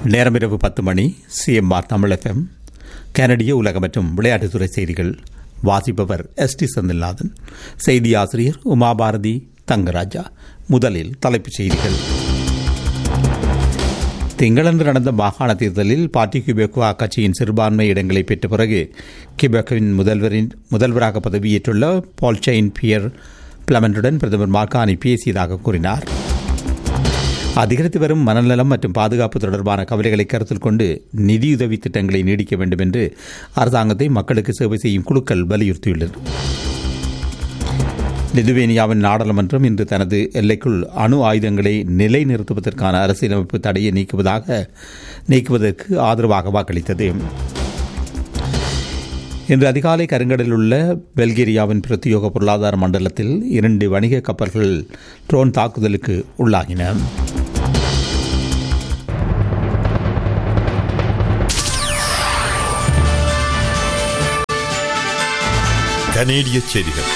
நேரம் இரவு பத்து மணி சிஎம்ஆர் தமிழ் எஃப்எம் கனடிய உலக மற்றும் விளையாட்டுத்துறை செய்திகள் வாசிப்பவர் எஸ் டி செந்தில்நாதன் செய்தி ஆசிரியர் உமாபாரதி தங்கராஜா முதலில் தலைப்புச் செய்திகள் திங்களன்று நடந்த மாகாண தேர்தலில் பார்ட்டி கியூபெக்வா கட்சியின் சிறுபான்மை இடங்களை பெற்ற பிறகு கியூபெக்கின் முதல்வரின் முதல்வராக பதவியேற்றுள்ள பால்சைன் பியர் பிளமண்டுடன் பிரதமர் மார்கானி பேசியதாக கூறினார் அதிகரித்து வரும் மனநலம் மற்றும் பாதுகாப்பு தொடர்பான கவலைகளை கருத்தில் கொண்டு நிதியுதவி திட்டங்களை நீடிக்க வேண்டும் என்று அரசாங்கத்தை மக்களுக்கு சேவை செய்யும் குழுக்கள் வலியுறுத்தியுள்ளது லிதுவேனியாவின் நாடாளுமன்றம் இன்று தனது எல்லைக்குள் அணு ஆயுதங்களை நிலைநிறுத்துவதற்கான அரசியலமைப்பு தடையை நீக்குவதாக நீக்குவதற்கு ஆதரவாக வாக்களித்தது இன்று அதிகாலை கருங்கடலில் உள்ள பெல்கேரியாவின் பிரத்யோக பொருளாதார மண்டலத்தில் இரண்டு வணிக கப்பல்கள் ட்ரோன் தாக்குதலுக்கு உள்ளாகின கனேடிய செய்திகள்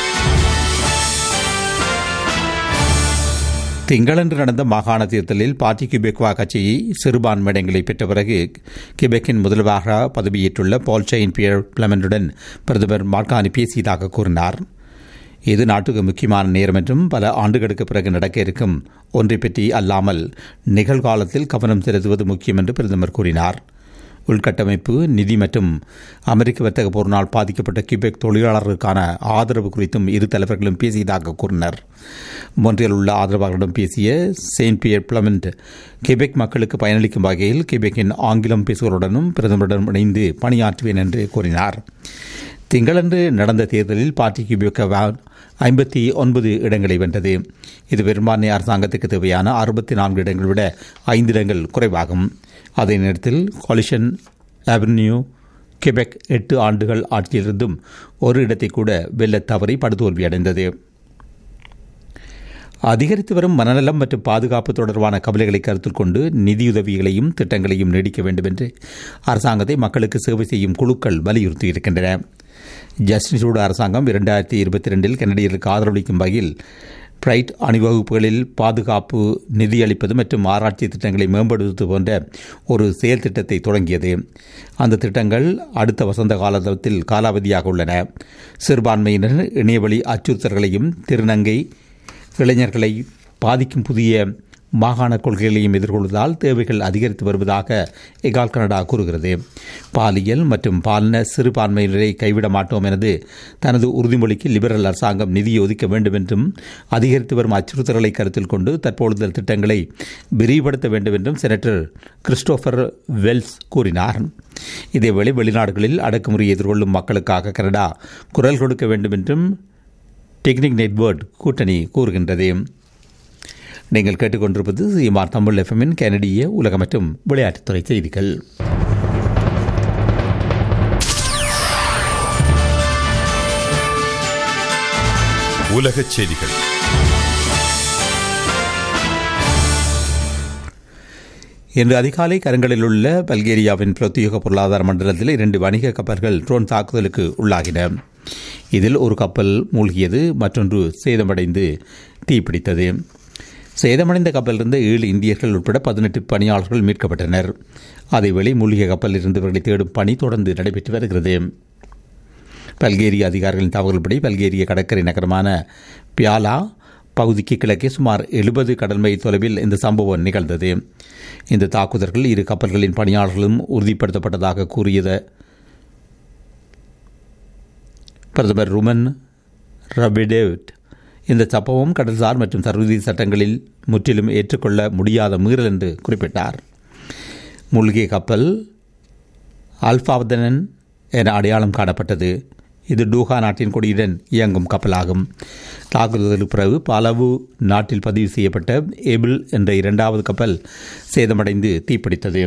திங்களன்று நடந்த மாகாண தேர்தலில் பார்ட்டி கியூபெக்வா கட்சி சிறுபான்மை இடங்களை பெற்ற பிறகு கியூபெக்கின் முதல்வராக பதவியேற்றுள்ள பால்சைன் பியர் பிளமண்டுடன் பிரதமர் மார்கானி பேசியதாக கூறினார் இது நாட்டுக்கு முக்கியமான நேரம் என்றும் பல ஆண்டுகளுக்கு பிறகு நடக்க இருக்கும் ஒன்றை பற்றி அல்லாமல் நிகழ்காலத்தில் கவனம் செலுத்துவது முக்கியம் என்று பிரதமர் கூறினார் உள்கட்டமைப்பு நிதி மற்றும் அமெரிக்க வர்த்தக போரினால் பாதிக்கப்பட்ட கியூபெக் தொழிலாளர்களுக்கான ஆதரவு குறித்தும் இரு தலைவர்களும் பேசியதாக கூறினர் மொன்றில் உள்ள ஆதரவாளர்களிடம் பேசிய செயின்ட் பியர் பிளமெண்ட் கியூபெக் மக்களுக்கு பயனளிக்கும் வகையில் கியூபெக்கின் ஆங்கிலம் பேசுவருடனும் பிரதமருடன் இணைந்து பணியாற்றுவேன் என்று கூறினார் திங்களன்று நடந்த தேர்தலில் பார்ட்டி கியூபெக் ஐம்பத்தி ஒன்பது இடங்களை வென்றது இது பெரும்பான்மை அரசாங்கத்துக்கு தேவையான அறுபத்தி நான்கு இடங்களை விட ஐந்து இடங்கள் குறைவாகும் அதே நேரத்தில் கொலிஷன் அவென்யூ கெபெக் எட்டு ஆண்டுகள் ஆட்சியிலிருந்தும் ஒரு இடத்தை கூட வெல்ல தவறி படுதோல்வியடைந்தது அதிகரித்து வரும் மனநலம் மற்றும் பாதுகாப்பு தொடர்பான கவலைகளை கருத்தில் கொண்டு நிதியுதவிகளையும் திட்டங்களையும் நீடிக்க வேண்டும் என்று அரசாங்கத்தை மக்களுக்கு சேவை செய்யும் குழுக்கள் வலியுறுத்தியிருக்கின்றன ஜஸ்டின் ட்ரூடோ அரசாங்கம் இரண்டாயிரத்தி இருபத்தி ரெண்டில் கனடியர்களுக்கு ஆதரவளிக்கும் வகையில் பிரைட் அணிவகுப்புகளில் பாதுகாப்பு நிதியளிப்பது மற்றும் ஆராய்ச்சி திட்டங்களை மேம்படுத்துவது போன்ற ஒரு செயல் திட்டத்தை தொடங்கியது அந்த திட்டங்கள் அடுத்த வசந்த காலத்தில் காலாவதியாக உள்ளன சிறுபான்மையினர் இணையவழி அச்சுறுத்தல்களையும் திருநங்கை இளைஞர்களை பாதிக்கும் புதிய மாகாண கொள்கைகளையும் எதிர்கொள்வதால் தேவைகள் அதிகரித்து வருவதாக எகால் கனடா கூறுகிறது பாலியல் மற்றும் பாலின சிறுபான்மையினரை கைவிட மாட்டோம் எனது தனது உறுதிமொழிக்கு லிபரல் அரசாங்கம் நிதியை ஒதுக்க வேண்டும் என்றும் அதிகரித்து வரும் அச்சுறுத்தல்களை கருத்தில் கொண்டு தற்பொழுது திட்டங்களை விரிவுபடுத்த வேண்டும் என்றும் செனட்டர் கிறிஸ்டோபர் வெல்ஸ் கூறினார் இதேவேளை வெளிநாடுகளில் அடக்குமுறையை எதிர்கொள்ளும் மக்களுக்காக கனடா குரல் கொடுக்க வேண்டும் என்றும் டெக்னிக் நெட்வொர்க் கூட்டணி கூறுகின்றது நீங்கள் கேட்டுக்கொண்டிருப்பது சிஎம்ஆர் தமிழ் எஃப்எம்மின் கனடிய உலக மற்றும் விளையாட்டுத்துறை செய்திகள் உலகச் செய்திகள் இன்று அதிகாலை கருங்கலில் உள்ள பல்கேரியாவின் பிரத்யேக பொருளாதார மண்டலத்தில் இரண்டு வணிக கப்பல்கள் ட்ரோன் தாக்குதலுக்கு உள்ளாகின இதில் ஒரு கப்பல் மூழ்கியது மற்றொன்று சேதமடைந்து தீப்பிடித்தது சேதமடைந்த கப்பலிருந்த ஏழு இந்தியர்கள் உட்பட பதினெட்டு பணியாளர்கள் மீட்கப்பட்டனர் அதேவேளை மூழ்கிய கப்பலில் இருந்தவர்களை தேடும் பணி தொடர்ந்து நடைபெற்று வருகிறது பல்கேரிய அதிகாரிகளின் தகவல்படி பல்கேரிய கடற்கரை நகரமான பியாலா பகுதிக்கு கிழக்கே சுமார் எழுபது கடல் மைல் தொலைவில் இந்த சம்பவம் நிகழ்ந்தது இந்த தாக்குதல்கள் இரு கப்பல்களின் பணியாளர்களும் உறுதிப்படுத்தப்பட்டதாக கூறியது பிரதமர் ருமன் ரபிடேவிட் இந்த சம்பவம் கடல்சார் மற்றும் சர்வதேச சட்டங்களில் முற்றிலும் ஏற்றுக்கொள்ள முடியாத மீறல் என்று குறிப்பிட்டார் மூழ்கிய கப்பல் அல்பாவதனன் என அடையாளம் காணப்பட்டது இது டூஹா நாட்டின் கொடியுடன் இயங்கும் கப்பலாகும் தாக்குதலுக்கு பிறகு பலவு நாட்டில் பதிவு செய்யப்பட்ட ஏபிள் என்ற இரண்டாவது கப்பல் சேதமடைந்து தீப்பிடித்தது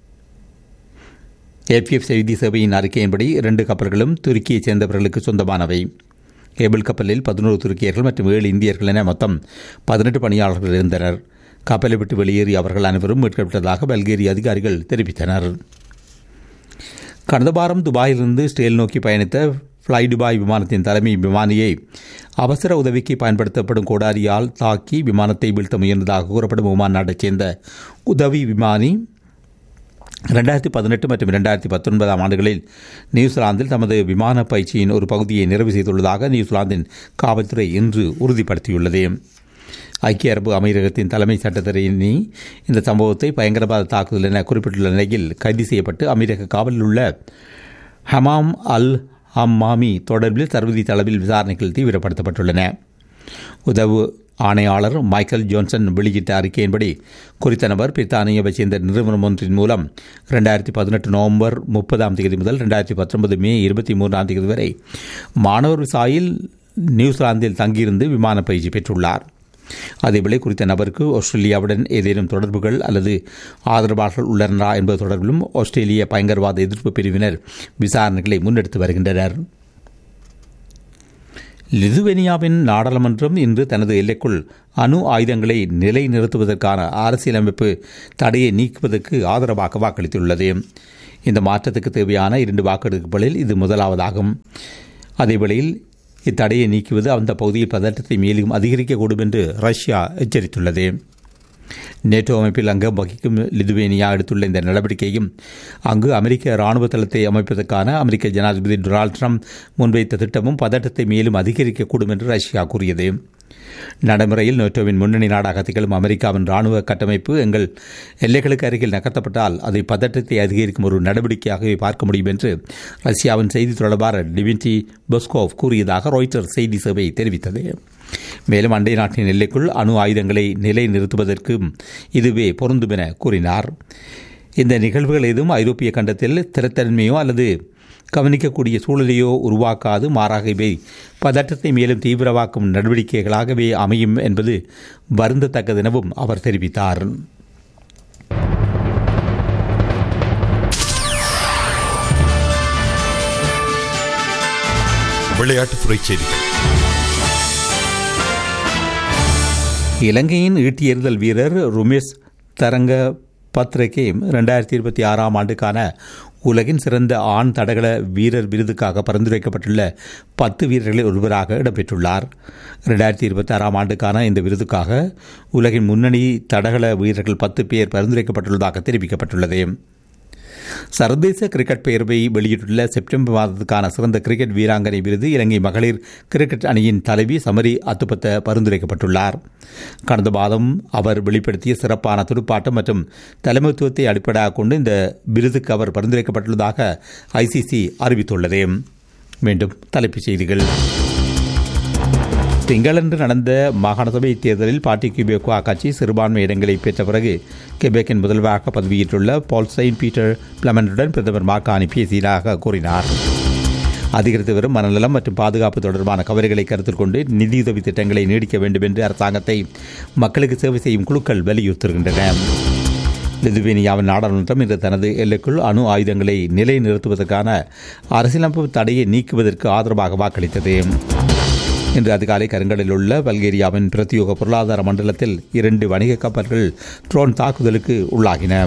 ஏபிஎஃப் செய்தி சேவையின் அறிக்கையின்படி இரண்டு கப்பல்களும் துருக்கியைச் சேர்ந்தவர்களுக்கு சொந்தமானவை கேபிள் கப்பலில் பதினோரு துருக்கியர்கள் மற்றும் ஏழு இந்தியர்கள் என மொத்தம் பதினெட்டு பணியாளர்கள் இருந்தனர் கப்பலை விட்டு வெளியேறி அவர்கள் அனைவரும் மீட்கப்பட்டதாக பல்கேரிய அதிகாரிகள் தெரிவித்தனர் கடந்த வாரம் துபாயிலிருந்து ஸ்டேல் நோக்கி பயணித்த ஃப்ளை துபாய் விமானத்தின் தலைமை விமானியை அவசர உதவிக்கு பயன்படுத்தப்படும் கோடாரியால் தாக்கி விமானத்தை வீழ்த்த முயன்றதாக கூறப்படும் ஒமான் நாட்டைச் சேர்ந்த உதவி விமானி ரெண்டாயிரத்தி பதினெட்டு மற்றும் இரண்டாயிரத்தி பத்தொன்பதாம் ஆண்டுகளில் நியூசிலாந்தில் தமது விமான பயிற்சியின் ஒரு பகுதியை நிறைவு செய்துள்ளதாக நியூசிலாந்தின் காவல்துறை இன்று உறுதிப்படுத்தியுள்ளது ஐக்கிய அரபு அமீரகத்தின் தலைமை சட்டத்தரணி இந்த சம்பவத்தை பயங்கரவாத தாக்குதல் என குறிப்பிட்டுள்ள நிலையில் கைது செய்யப்பட்டு அமீரக காவலில் உள்ள ஹமாம் அல் ஹம்மாமி தொடர்பில் சர்வதேச அளவில் விசாரணைகள் தீவிரப்படுத்தப்பட்டுள்ளன உதவு ஆணையாளர் மைக்கேல் ஜோன்சன் வெளியிட்ட அறிக்கையின்படி குறித்த நபர் பிரித்தானியாவை சேர்ந்த நிறுவனம் ஒன்றின் மூலம் இரண்டாயிரத்தி பதினெட்டு நவம்பர் முப்பதாம் தேதி முதல் இரண்டாயிரத்தி பத்தொன்பது மே இருபத்தி மூன்றாம் தேதி வரை மாணவர் விசாயில் நியூசிலாந்தில் தங்கியிருந்து விமான பயிற்சி பெற்றுள்ளார் அதேவேளை குறித்த நபருக்கு ஆஸ்திரேலியாவுடன் ஏதேனும் தொடர்புகள் அல்லது ஆதரவாளர்கள் உள்ளனரா என்பது தொடர்பிலும் ஆஸ்திரேலிய பயங்கரவாத எதிர்ப்பு பிரிவினர் விசாரணைகளை முன்னெடுத்து வருகின்றனர் லிதுவேனியாவின் நாடாளுமன்றம் இன்று தனது எல்லைக்குள் அணு ஆயுதங்களை நிலைநிறுத்துவதற்கான அரசியலமைப்பு தடையை நீக்குவதற்கு ஆதரவாக வாக்களித்துள்ளது இந்த மாற்றத்துக்கு தேவையான இரண்டு வாக்கெடுப்புகளில் இது முதலாவதாகும் அதேவேளையில் இத்தடையை நீக்குவது அந்த பகுதியில் பதற்றத்தை மேலும் அதிகரிக்கக்கூடும் என்று ரஷ்யா எச்சரித்துள்ளது நேட்டோ அமைப்பில் அங்கம் வகிக்கும் லிதுவேனியா எடுத்துள்ள இந்த நடவடிக்கையும் அங்கு அமெரிக்க ராணுவ தளத்தை அமைப்பதற்கான அமெரிக்க ஜனாதிபதி டொனால்டு ட்ரம்ப் முன்வைத்த திட்டமும் பதட்டத்தை மேலும் அதிகரிக்கக்கூடும் என்று ரஷ்யா கூறியது நடைமுறையில் நேட்டோவின் முன்னணி நாடாக திகழும் அமெரிக்காவின் ராணுவ கட்டமைப்பு எங்கள் எல்லைகளுக்கு அருகில் நகர்த்தப்பட்டால் அதை பதற்றத்தை அதிகரிக்கும் ஒரு நடவடிக்கையாகவே பார்க்க முடியும் என்று ரஷ்யாவின் செய்தி தொடர்பாளர் டிவின்டி பொஸ்கோவ் கூறியதாக ராய்ட்டர் செய்தி சேவை தெரிவித்தது மேலும் அண்டை நாட்டின் எல்லைக்குள் அணு ஆயுதங்களை நிலைநிறுத்துவதற்கும் இதுவே பொருந்தும் என கூறினார் இந்த நிகழ்வுகள் எதுவும் ஐரோப்பிய கண்டத்தில் திறத்தன்மையோ அல்லது கவனிக்கக்கூடிய சூழலையோ உருவாக்காது மாறாக இவை பதற்றத்தை மேலும் தீவிரமாக்கும் நடவடிக்கைகளாகவே அமையும் என்பது வருந்தத்தக்கதெனவும் அவர் தெரிவித்தார் விளையாட்டுத்துறை செய்திகள் இலங்கையின் ஈட்டியெறிதல் வீரர் ருமேஷ் தரங்க பத்ரகே ரெண்டாயிரத்தி இருபத்தி ஆறாம் ஆண்டுக்கான உலகின் சிறந்த ஆண் தடகள வீரர் விருதுக்காக பரிந்துரைக்கப்பட்டுள்ள பத்து வீரர்களில் ஒருவராக இடம்பெற்றுள்ளார் ரெண்டாயிரத்தி இருபத்தி ஆறாம் ஆண்டுக்கான இந்த விருதுக்காக உலகின் முன்னணி தடகள வீரர்கள் பத்து பேர் பரிந்துரைக்கப்பட்டுள்ளதாக தெரிவிக்கப்பட்டுள்ளது சர்வதேச கிரிக்கெட் பேரவை வெளியிட்டுள்ள செப்டம்பர் மாதத்துக்கான சிறந்த கிரிக்கெட் வீராங்கனை விருது இலங்கை மகளிர் கிரிக்கெட் அணியின் தலைவி சமரி அத்துப்பத்த பரிந்துரைக்கப்பட்டுள்ளார் கடந்த மாதம் அவர் வெளிப்படுத்திய சிறப்பான துடுப்பாட்டம் மற்றும் தலைமைத்துவத்தை அடிப்படையாக கொண்டு இந்த விருதுக்கு அவர் பரிந்துரைக்கப்பட்டுள்ளதாக ஐசிசி அறிவித்துள்ளது மீண்டும் தலைப்புச் செய்திகள் திங்களன்று நடந்த மாகாண சபை தேர்தலில் பார்ட்டி கியூபேக்குவா கட்சி சிறுபான்மை இடங்களை பெற்ற பிறகு கெபேக்கின் முதல்வராக பதவியேற்றுள்ள பால் செயின்ட் பீட்டர் பிளமண்டுடன் பிரதமர் மாக்கானி பேசியதாக கூறினார் அதிகரித்து வரும் மனநலம் மற்றும் பாதுகாப்பு தொடர்பான கவலைகளை கருத்தில் கொண்டு நிதியுதவி திட்டங்களை நீடிக்க வேண்டும் என்று அரசாங்கத்தை மக்களுக்கு சேவை செய்யும் குழுக்கள் வலியுறுத்துகின்றன லிதுவேனியாவின் நாடாளுமன்றம் இன்று தனது எல்லைக்குள் அணு ஆயுதங்களை நிலைநிறுத்துவதற்கான அரசியலமைப்பு தடையை நீக்குவதற்கு ஆதரவாக வாக்களித்தது இன்று அதிகாலை கருங்கலில் உள்ள பல்கேரியாவின் பிரத்யோக பொருளாதார மண்டலத்தில் இரண்டு வணிக கப்பல்கள் ட்ரோன் தாக்குதலுக்கு உள்ளாகின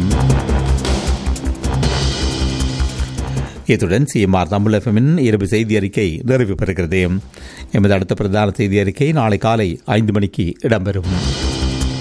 இத்துடன் சிஎம்ஆர் தமிழ் எஃப்எம்மின் இரவு செய்தி அறிக்கை நிறைவு பெறுகிறது எமது அடுத்த பிரதான செய்தி அறிக்கை நாளை காலை ஐந்து மணிக்கு இடம்பெறும்